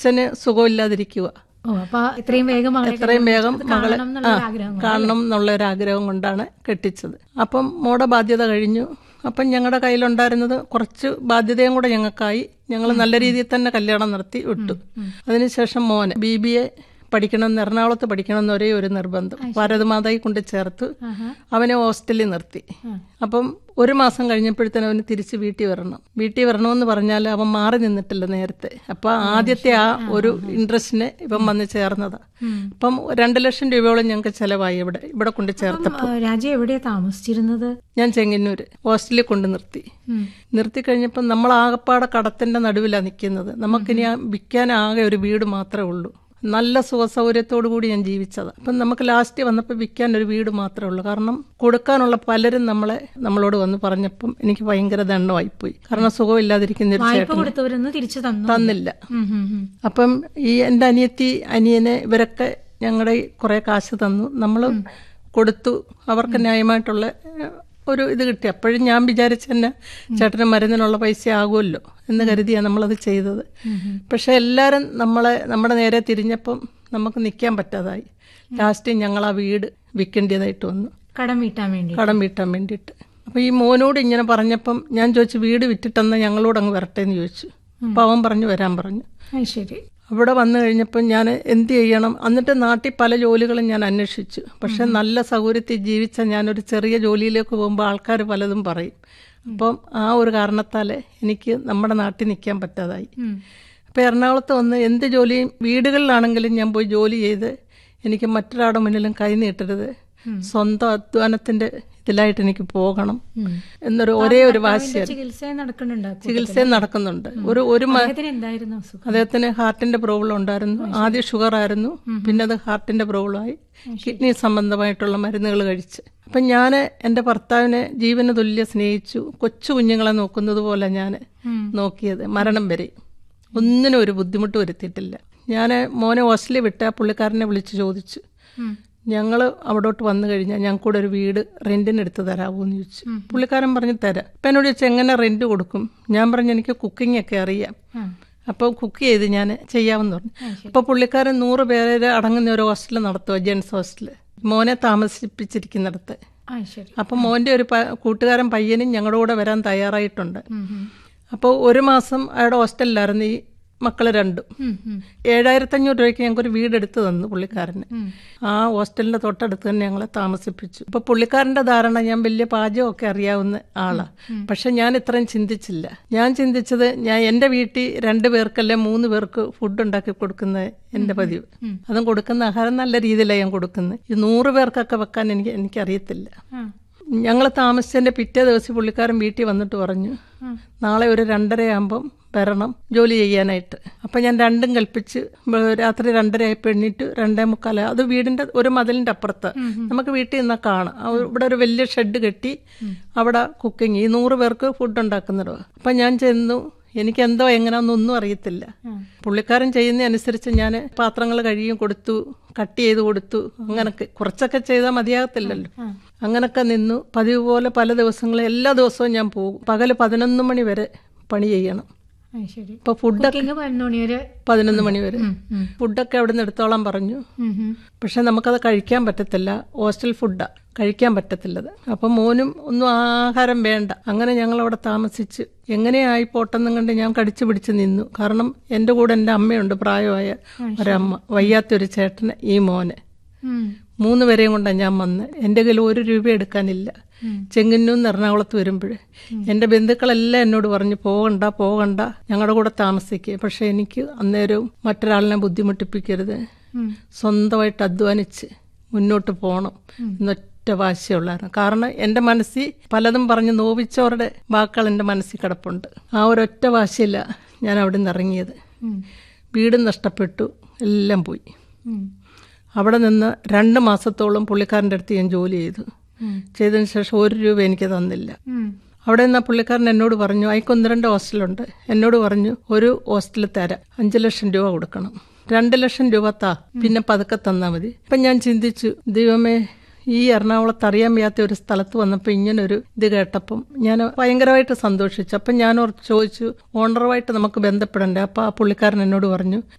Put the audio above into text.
അച്ഛന് സുഖമില്ലാതിരിക്കുക ഓ അപ്പൊ എത്രയും വേഗം മകളെ എത്രയും വേഗം അത് മകളെ കാണണം ആ, എന്നുള്ള ആഗ്രഹം കൊണ്ട്. കാണണം എന്നുള്ള ഒരു ആഗ്രഹം കൊണ്ടാണ് കെട്ടിച്ചത് അപ്പം മോടെ ബാധ്യത കഴിഞ്ഞു അപ്പം ഞങ്ങളുടെ കയ്യിലുണ്ടായിരുന്നത് കുറച്ച് ബാധ്യതയും കൂടെ ഞങ്ങൾക്കായി ഞങ്ങൾ നല്ല രീതിയിൽ തന്നെ കല്യാണം നടത്തി വിട്ടു അതിനുശേഷം മോന് ബി ബി എ പഠിക്കണം എറണാകുളത്ത് പഠിക്കണം എന്ന് ഒരേ ഒരു നിർബന്ധം ഭാരതമാതായി കൊണ്ട് ചേർത്ത് ആഹാ. അവനെ ഹോസ്റ്റലിൽ നിർത്തി അപ്പം ഒരു മാസം കഴിഞ്ഞപ്പോഴത്തേനും അവന് തിരിച്ച് വീട്ടിൽ വരണം വീട്ടിൽ വരണമെന്ന് പറഞ്ഞാൽ അവൻ മാറി നിന്നിട്ടില്ല നേരത്തെ അപ്പൊ ആദ്യത്തെ ആ ഒരു ഇൻട്രസ്റ്റിന് ഇവൻ വന്ന് ചേർന്നതാ അപ്പം രണ്ട് ലക്ഷം രൂപയോളം ഞങ്ങൾക്ക് ചെലവായി ഇവിടെ ഇവിടെ കൊണ്ട് ചേർത്തപ്പോൾ ആ, രാജ എവിടെയാ താമസിച്ചിരുന്നത് ഞാൻ ചെങ്ങന്നൂര് ഹോസ്റ്റലിൽ കൊണ്ട് നിർത്തി ഉം. നിർത്തി കഴിഞ്ഞപ്പോൾ നമ്മൾ ആകപ്പാടെ കടത്തിന്റെ നടുവിലാണ് നിൽക്കുന്നത് നമുക്കിനി ആ വിൽക്കാൻ ആകെ ഒരു വീട് മാത്രമേ ഉള്ളൂ നല്ല സുഖസൗകര്യത്തോടു കൂടി ഞാൻ ജീവിച്ചതാണ് അപ്പം നമുക്ക് ലാസ്റ്റ് വന്നപ്പോൾ വിൽക്കാൻ ഒരു വീട് മാത്രമേ ഉള്ളൂ കാരണം കൊടുക്കാനുള്ള പലരും നമ്മളെ നമ്മളോട് വന്ന് പറഞ്ഞപ്പം എനിക്ക് ഭയങ്കര ദണ്ണമായിപ്പോയി കാരണം സുഖമില്ലാതിരിക്കുന്ന ഒരു വായ്പ ചേട്ടൻ കൊടുത്തവരൊന്ന് തിരിച്ചു തന്നു തന്നില്ല ഉം, ഉം, ഉം. അപ്പം ഈ എൻ്റെ അനിയത്തി അനിയനെ ഇവരൊക്കെ ഞങ്ങളുടെ കുറെ കാശ് തന്നു നമ്മൾ കൊടുത്തു അവർക്ക് ന്യായമായിട്ടുള്ള ഏഹ്, ഒരു ഇത് കിട്ടി അപ്പോഴും ഞാൻ വിചാരിച്ച തന്നെ ചേട്ടന് മരുന്നിനുള്ള പൈസ ആകുമല്ലോ എന്ന് കരുതിയാണ് നമ്മളത് ചെയ്തത് പക്ഷെ എല്ലാവരും നമ്മളെ നമ്മുടെ നേരെ തിരിഞ്ഞപ്പം നമുക്ക് നിൽക്കാൻ പറ്റാതായി ലാസ്റ്റ് ഞങ്ങൾ ആ വീട് വിൽക്കേണ്ടതായിട്ട് വന്നു കടം വീട്ടാൻ വേണ്ടി കടം വീട്ടാൻ വേണ്ടിയിട്ട് അപ്പൊ ഈ മോനോട് ഇങ്ങനെ പറഞ്ഞപ്പം ഞാൻ ചോദിച്ചു വീട് വിറ്റിട്ടെന്ന് ഞങ്ങളോട് അങ്ങ് വരട്ടെ എന്ന് ചോദിച്ചു അപ്പൊ അവൻ പറഞ്ഞു വരാൻ പറഞ്ഞു അത് ശരി അവിടെ വന്നു കഴിഞ്ഞപ്പോൾ ഞാൻ എന്ത് ചെയ്യണം എന്നിട്ട് നാട്ടിൽ പല ജോലികളും ഞാൻ അന്വേഷിച്ചു പക്ഷെ നല്ല സൗകര്യത്തിൽ ജീവിച്ച ഞാനൊരു ചെറിയ ജോലിയിലേക്ക് പോകുമ്പോൾ ആൾക്കാർ പലതും പറയും അപ്പം ആ ഒരു കാരണത്താൽ എനിക്ക് നമ്മുടെ നാട്ടിൽ നിൽക്കാൻ പറ്റാതായി ഉം. അപ്പോൾ എറണാകുളത്ത് വന്ന് എന്ത് ജോലിയും വീടുകളിലാണെങ്കിലും ഞാൻ പോയി ജോലി ചെയ്ത് എനിക്ക് മറ്റൊരാളുടെ മുന്നിലും കൈ നീട്ടരുത് സ്വന്തം അധ്വാനത്തിന്റെ ഇതിലായിട്ട് എനിക്ക് പോകണം ഉം. എന്നൊരു ഒരേ ഒരു അതിന്റെ വാശിയാണ് ചികിത്സ നടക്കുന്നുണ്ട് ആ കൂട്ടത്തില്. ചികിത്സയും നടക്കുന്നുണ്ട് ഒരു ഒരു മ- അദ്ദേഹത്തിന് എന്തായിരുന്നു അസുഖം അദ്ദേഹത്തിന് ഹാർട്ടിന്റെ പ്രോബ്ലം ഉണ്ടായിരുന്നു ആദ്യം ഷുഗർ ആയിരുന്നു പിന്നെ അത് ഹാർട്ടിന്റെ പ്രോബ്ലമായി കിഡ്നി സംബന്ധമായിട്ടുള്ള മരുന്നുകൾ കഴിച്ച് അപ്പം ഞാൻ എൻ്റെ ഭർത്താവിനെ ജീവന് തുല്യ സ്നേഹിച്ചു കൊച്ചു കുഞ്ഞുങ്ങളെ നോക്കുന്നത് പോലെ ഞാൻ ഉം. നോക്കിയത് മരണം വരെ ഒന്നിനും ഒരു ബുദ്ധിമുട്ട് വരുത്തിയിട്ടില്ല ഞാൻ മോനെ ഹോസ്റ്റലിൽ വിട്ട പുള്ളിക്കാരനെ വിളിച്ച് ചോദിച്ചു ഉം. ഞങ്ങൾ അവിടോട്ട് വന്നു കഴിഞ്ഞാൽ ഞങ്ങൾക്കൂടെ ഒരു വീട് റെന്റിന് എടുത്ത് തരാമോ എന്ന് ചോദിച്ചു പുള്ളിക്കാരൻ പറഞ്ഞു തരാം അപ്പം എന്നോട് ചോദിച്ചു എങ്ങനെ റെന്റ് കൊടുക്കും ഞാൻ പറഞ്ഞു എനിക്ക് കുക്കിംഗ് ഒക്കെ അറിയാം ആ. അപ്പോൾ കുക്ക് ചെയ്ത് ഞാൻ ചെയ്യാമെന്ന് പറഞ്ഞു അപ്പോൾ പുള്ളിക്കാരൻ നൂറ് പേരെ അടങ്ങുന്ന ഒരു ഹോസ്റ്റൽ നടത്തുക ജെൻസ് ഹോസ്റ്റൽ മോനെ താമസിപ്പിച്ചിരിക്കുന്നിടത്ത് ആ ശരി അപ്പം മോൻ്റെ ഒരു പ- കൂട്ടുകാരൻ പയ്യനും ഞങ്ങളുടെ കൂടെ വരാൻ തയ്യാറായിട്ടുണ്ട് ഉം, ഉം. അപ്പോൾ ഒരു മാസം അയാളുടെ ഹോസ്റ്റലിലായിരുന്നു ഈ മക്കൾ രണ്ടും ഉം, ഉം. ഏഴായിരത്തഞ്ഞൂറ് രൂപയ്ക്ക് ഞങ്ങൾക്കൊരു വീടെടുത്ത് തന്നു പുള്ളിക്കാരന് ഉം. ആ ഹോസ്റ്റലിന്റെ തൊട്ടടുത്ത് തന്നെ ഞങ്ങളെ താമസിപ്പിച്ചു അപ്പൊ പുള്ളിക്കാരന്റെ ധാരണ ഞാൻ വലിയ പാചകമൊക്കെ അറിയാവുന്ന ആളാ പക്ഷെ ഞാൻ ഇത്രയും ചിന്തിച്ചില്ല ഞാൻ ചിന്തിച്ചത് ഞാൻ എന്റെ വീട്ടിൽ രണ്ടു പേർക്കല്ലേ മൂന്ന് പേർക്ക് ഫുഡ് ഉണ്ടാക്കി കൊടുക്കുന്നത് എന്റെ പതിവ് അതും കൊടുക്കുന്ന ആഹാരം നല്ല രീതിയിലാണ് ഞാൻ കൊടുക്കുന്നത് ഈ നൂറ് പേർക്കൊക്കെ വെക്കാൻ എനിക്ക് എനിക്കറിയത്തില്ല ആ. ഞങ്ങൾ താമസിച്ചതിന്റെ പിറ്റേ ദിവസം പുള്ളിക്കാരൻ വീട്ടിൽ വന്നിട്ട് പറഞ്ഞു നാളെ ഒരു രണ്ടര ആകുമ്പം വരണം ജോലി ചെയ്യാനായിട്ട് അപ്പം ഞാൻ രണ്ടും കൽപ്പിച്ച് ബ- രാത്രി രണ്ടര ആയപ്പോൾ എണ്ണീറ്റ് രണ്ടേ മുക്കാല അത് വീടിന്റെ ഒരു മതിലിന്റെ അപ്പുറത്ത് നമുക്ക് വീട്ടിൽ നിന്നാൽ കാണാം ആ ഒരു- ഇവിടെ ഒരു വലിയ ഷെഡ് കെട്ടി അവിടെ കുക്കിംഗ് ഈ നൂറ് പേർക്ക് ഫുഡ് ഉണ്ടാക്കുന്നിടോ അപ്പം ഞാൻ ചെന്നു എനിക്ക് എന്തോ എങ്ങനെയാണെന്നൊന്നും അറിയത്തില്ല പുള്ളിക്കാരൻ ചെയ്യുന്ന അനുസരിച്ച് ഞാൻ പാത്രങ്ങൾ കഴുകിയും കൊടുത്തു കട്ട് ചെയ്ത് കൊടുത്തു അങ്ങനൊക്കെ കുറച്ചൊക്കെ ചെയ്താൽ മതിയാകത്തില്ലല്ലോ അങ്ങനൊക്കെ നിന്നു പതിവ് പോലെ പല ദിവസങ്ങളും എല്ലാ ദിവസവും ഞാൻ പോകും പകല് പതിനൊന്ന് മണി വരെ പണി ചെയ്യണം ആ ശരി ഇപ്പൊ ഫുഡ് കുക്കിംഗ് പതിനൊന്ന് മണി വരെ പതിനൊന്ന് മണി വരെ ഉം, ഉം. ഫുഡൊക്കെ അവിടെ നിന്ന് എടുത്തോളാൻ പറഞ്ഞു ഉം, ഉം. പക്ഷെ നമുക്കത് കഴിക്കാൻ പറ്റത്തില്ല ഹോസ്റ്റൽ ഫുഡാ കഴിക്കാൻ പറ്റത്തില്ലത് അപ്പം മോനും ഒന്നും ആഹാരം വേണ്ട അങ്ങനെ ഞങ്ങൾ അവിടെ താമസിച്ച് എങ്ങനെയായി പോട്ടെന്നും കണ്ട് ഞാൻ കടിച്ചു പിടിച്ച് നിന്നു കാരണം എൻ്റെ കൂടെ എൻ്റെ അമ്മയുണ്ട് പ്രായമായ ഒരമ്മ വയ്യാത്തൊരു ചേട്ടന് ഈ മോനെ ഉം. മൂന്ന് പേരെയും കൊണ്ടാണ് ഞാൻ വന്ന് എൻ്റെ കയ്യിൽ ഒരു രൂപ എടുക്കാനില്ല ചെങ്ങന്നൂന്ന് എറണാകുളത്ത് വരുമ്പോൾ എൻ്റെ ബന്ധുക്കളെല്ലാം എന്നോട് പറഞ്ഞു പോകണ്ട പോകണ്ട ഞങ്ങളുടെ കൂടെ താമസിക്കുക പക്ഷെ എനിക്ക് അന്നേരവും മറ്റൊരാളിനെ ബുദ്ധിമുട്ടിപ്പിക്കരുത് ഉം. സ്വന്തമായിട്ട് അധ്വാനിച്ച് മുന്നോട്ട് പോകണം എന്നൊറ്റ വാശിയുള്ളായിരുന്നു കാരണം എൻ്റെ മനസ്സിൽ പലതും പറഞ്ഞ് നോവിച്ചവരുടെ വാക്കുകൾ എൻ്റെ മനസ്സിൽ കിടപ്പുണ്ട് ആ ഒരൊറ്റ വാശിയില്ല ഞാൻ അവിടെ നിന്ന് ഇറങ്ങിയത് ഉം. വീടും നഷ്ടപ്പെട്ടു എല്ലാം പോയി ഉം. അവിടെ നിന്ന് രണ്ട് മാസത്തോളം പുള്ളിക്കാരൻ്റെ അടുത്ത് ഞാൻ ജോലി ചെയ്തു ഉം. ചെയ്തതിന് ശേഷം ഒരു രൂപ എനിക്ക് തന്നില്ല ഉം. അവിടെ നിന്ന് ആ പുള്ളിക്കാരൻ എന്നോട് പറഞ്ഞു അയക്ക് ഒന്ന് രണ്ട് ഹോസ്റ്റലുണ്ട് എന്നോട് പറഞ്ഞു ഒരു ഹോസ്റ്റലിൽ തരാം അഞ്ചു ലക്ഷം രൂപ കൊടുക്കണം രണ്ട് ലക്ഷം രൂപ താ പിന്നെ പതുക്കെ തന്നാൽ മതി അപ്പം ഞാൻ ചിന്തിച്ചു ദൈവമേ ഈ എറണാകുളത്ത് അറിയാൻ വയ്യാത്ത ഒരു സ്ഥലത്ത് വന്നപ്പോൾ ഇങ്ങനൊരു ഇത് കേട്ടപ്പം ഞാൻ ഭയങ്കരമായിട്ട് സന്തോഷിച്ചു അപ്പം ഞാൻ ഓർ ചോദിച്ചു ഓണറുമായിട്ട് നമുക്ക് ബന്ധപ്പെടണ്ടേ അപ്പം ആ പുള്ളിക്കാരൻ എന്നോട് പറഞ്ഞു